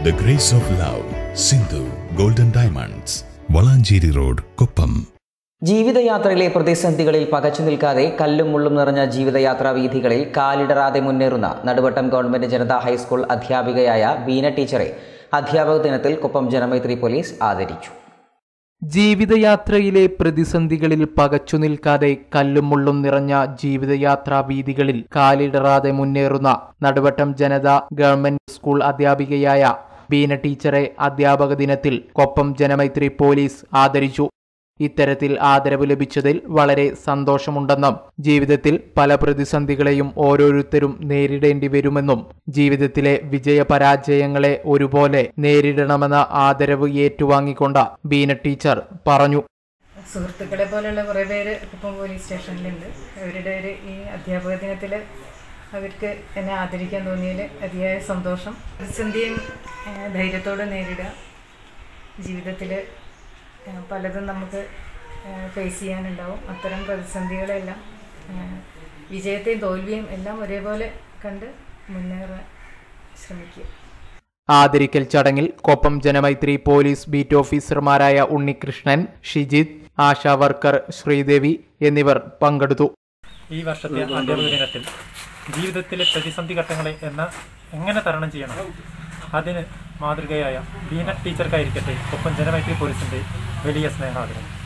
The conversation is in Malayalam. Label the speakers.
Speaker 1: The Grace of Love, Sindhu Golden Diamonds, Valanchery road Koppam
Speaker 2: ജീവിതയാത്രയിലെ പ്രതിസന്ധികളിൽ പകച്ചു നിൽക്കാതെ കല്ലും മുള്ളും നിറഞ്ഞ ജീവിതയാത്രാ വീഥികളിൽ കാലിടറാതെ മുന്നേറുന്ന നടുവട്ടം ഗവൺമെന്റ് ജനതാ ഹൈസ്കൂൾ അധ്യാപികയായ ബീന ടീച്ചറെ അധ്യാപക ദിനത്തിൽ കൊപ്പം ജനമൈത്രി പോലീസ് ആദരിച്ചു
Speaker 3: ജീവിതയാത്രയിലെ പ്രതിസന്ധികളിൽ പകച്ചു നിൽക്കാതെ കല്ലും മുള്ളും നിറഞ്ഞ ജീവിതയാത്രാ വീതികളിൽ കാലിടറാതെ മുന്നേറുന്ന നടുവട്ടം ജനത ഗവൺമെന്റ് സ്കൂൾ അധ്യാപികയായ ബീന ടീച്ചറെ അധ്യാപക ദിനത്തിൽ കൊപ്പം ജനമൈത്രി പോലീസ് ആദരിച്ചു ഇത്തരത്തിൽ ആദരവ് ലഭിച്ചതിൽ വളരെ സന്തോഷമുണ്ടെന്നും ജീവിതത്തിൽ പല പ്രതിസന്ധികളെയും ഓരോരുത്തരും നേരിടേണ്ടി വരുമെന്നും ജീവിതത്തിലെ വിജയപരാജയങ്ങളെ ഒരുപോലെ നേരിടണമെന്ന ആദരവ് ഏറ്റുവാങ്ങിക്കൊണ്ട ബീന ടീച്ചർ പറഞ്ഞു
Speaker 4: സുഹൃത്തുക്കളെ പോലെയുള്ള കുറേ പേര് ഇപ്പം പോലീസ് സ്റ്റേഷനിലുണ്ട് അവരുടെ ഒരു ഈ അധ്യാപക ദിനത്തിൽ അവർക്ക് എന്നെ ആദരിക്കാൻ തോന്നിയതിൽ അതിയായ സന്തോഷം പ്രതിസന്ധിയും ഏഹ്, ധൈര്യത്തോടെ നേരിടുക ജീവിതത്തിൽ ഏഹ്, പലതും നമുക്ക് ഫേസ് ചെയ്യാനുണ്ടാവും അത്തരം പ്രതിസന്ധികളെല്ലാം ഏഹ്, വിജയത്തെയും തോൽവിയും എല്ലാം ഒരേപോലെ കണ്ട് മുന്നേറാൻ ശ്രമിക്കുക
Speaker 3: ആദരിക്കൽ ചടങ്ങിൽ കൊപ്പം ജനമൈത്രി പോലീസ് ബീറ്റ് ഓഫീസർമാരായ ഉണ്ണികൃഷ്ണൻ ഷിജിത് ആശാ വർക്കർ ശ്രീദേവി എന്നിവർ പങ്കെടുത്തു
Speaker 5: ഈ വർഷത്തെ അധ്യാപക ദിനത്തിൽ ജീവിതത്തിലെ പ്രതിസന്ധി ഘട്ടങ്ങളെ എന്ന എങ്ങനെ തരണം ചെയ്യണം അതിന് മാതൃകയായ ബീന ടീച്ചർക്കായിരിക്കട്ടെ ഒപ്പം ജനമൈത്രി പോലീസിന്റെ വലിയ സ്നേഹാദരം